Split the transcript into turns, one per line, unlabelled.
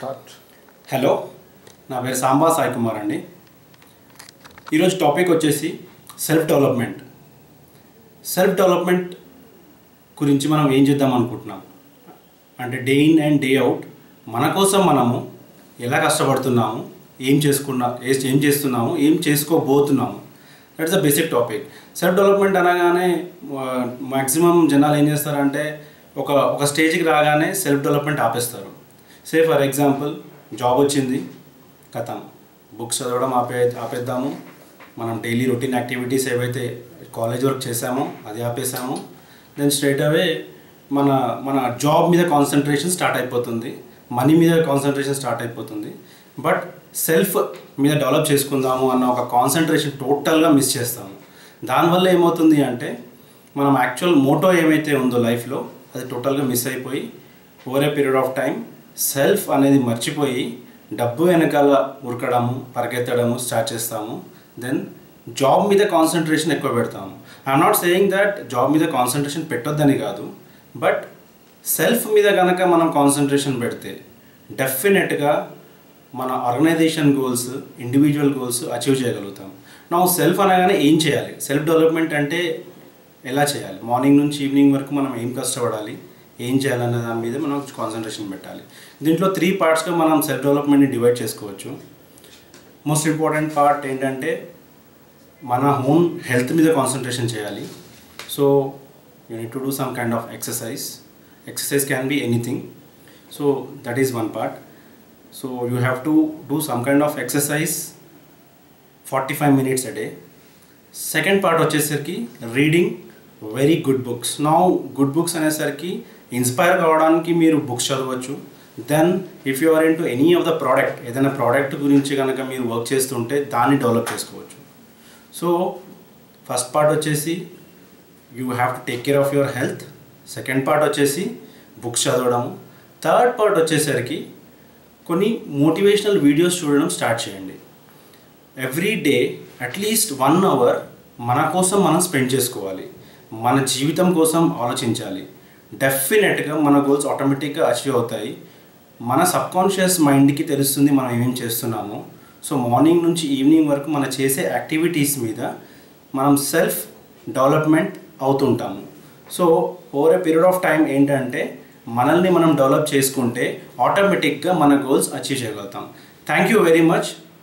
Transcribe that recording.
start
hello నా పేరు సాంబా సాయి కుమార్ అండి ఈరోజు టాపిక్ వచ్చేసి సెల్ఫ్ డెవలప్మెంట్ సెల్ఫ్ డెవలప్మెంట్ గురించి మనం ఏం చేద్దాం అనుకుంటున్నాం అంటే day in and day out మన కోసం మనము ఎలా కష్టపడుతున్నాము ఏం చేసుకున్నా ఏ- ఏం చేస్తున్నాము ఏం చేసుకోబోతున్నాము that's the basic topic self development అనగానే మ్యాక్సిమం జనాలు ఏం చేస్తారంటే ఒక ఒక స్టేజ్కి రాగానే సెల్ఫ్ డెవలప్మెంట్ ఆపేస్తారు సే ఫర్ ఎగ్జాంపుల్ జాబ్ వచ్చింది కథం బుక్స్ చదవడం ఆపే ఆపేద్దాము మనం డైలీ రొటీన్ యాక్టివిటీస్ ఏవైతే కాలేజ్ వర్క్ చేసామో అది ఆపేసాము దెన్ స్ట్రైట్ అవే మన మన జాబ్ మీద కాన్సన్ట్రేషన్ స్టార్ట్ అయిపోతుంది మనీ మీద కాన్సన్ట్రేషన్ స్టార్ట్ అయిపోతుంది బట్ సెల్ఫ్ మీద డెవలప్ చేసుకుందాము అన్న ఒక కాన్సన్ట్రేషన్ టోటల్గా మిస్ చేస్తాము దానివల్ల ఏమవుతుంది అంటే మనం యాక్చువల్ మోటో ఏమైతే ఉందో లైఫ్లో అది టోటల్గా మిస్ అయిపోయి over a period of time self అనేది మర్చిపోయి డబ్బు వెనకాల ఉరకడము పరిగెత్తడము స్టార్ట్ చేస్తాము దెన్ జాబ్ మీద కాన్సన్ట్రేషన్ ఎక్కువ పెడతాము I'm not saying that job మీద కాన్సన్ట్రేషన్ పెట్టొద్దని కాదు బట్ సెల్ఫ్ మీద కనుక మనం కాన్సన్ట్రేషన్ పెడితే డెఫినెట్గా మన organization goals individual goals achieve చేయగలుగుతాం నా సెల్ఫ్ అనగానే ఏం చేయాలి సెల్ఫ్ డెవలప్మెంట్ అంటే ఎలా చేయాలి మార్నింగ్ నుంచి ఈవినింగ్ వరకు మనం ఏం కష్టపడాలి ఏం చేయాలనే దాని మీద మనం కాన్సన్ట్రేషన్ పెట్టాలి దీంట్లో త్రీ పార్ట్స్గా మనం సెల్ఫ్ డెవలప్మెంట్ని డివైడ్ చేసుకోవచ్చు మోస్ట్ ఇంపార్టెంట్ పార్ట్ ఏంటంటే మన ఓన్ హెల్త్ మీద కాన్సన్ట్రేషన్ చేయాలి so you need to do some kind of exercise exercise can be anything so that is one part so you have to do some kind of exercise forty five minutes a day second part వచ్చేసరికి reading very good books నా good books అనేసరికి inspire కావడానికి మీరు books చదవచ్చు then if you are in into any of the product ఏదైనా product గురించి కనుక మీరు వర్క్ చేస్తుంటే దాన్ని డెవలప్ చేసుకోవచ్చు సో ఫస్ట్ పార్ట్ వచ్చేసి you have to take care of your health second part వచ్చేసి బుక్స్ చదవడం థర్డ్ పార్ట్ వచ్చేసరికి కొన్ని మోటివేషనల్ వీడియోస్ చూడడం స్టార్ట్ చేయండి every day at least one hour మన కోసం మనం స్పెండ్ చేసుకోవాలి మన జీవితం కోసం ఆలోచించాలి డెఫినెట్గా మన గోల్స్ ఆటోమేటిక్గా అచీవ్ అవుతాయి మన సబ్కాన్షియస్ మైండ్కి తెలుస్తుంది మనం ఏమేం చేస్తున్నామో సో మార్నింగ్ నుంచి ఈవినింగ్ వరకు మనం చేసే యాక్టివిటీస్ మీద మనం సెల్ఫ్ డెవలప్మెంట్ అవుతుంటాము so over a period of time ఏంటంటే మనల్ని మనం డెవలప్ చేసుకుంటే ఆటోమేటిక్గా మన గోల్స్ అచీవ్ చేయగలుగుతాం థ్యాంక్ యూ వెరీ మచ్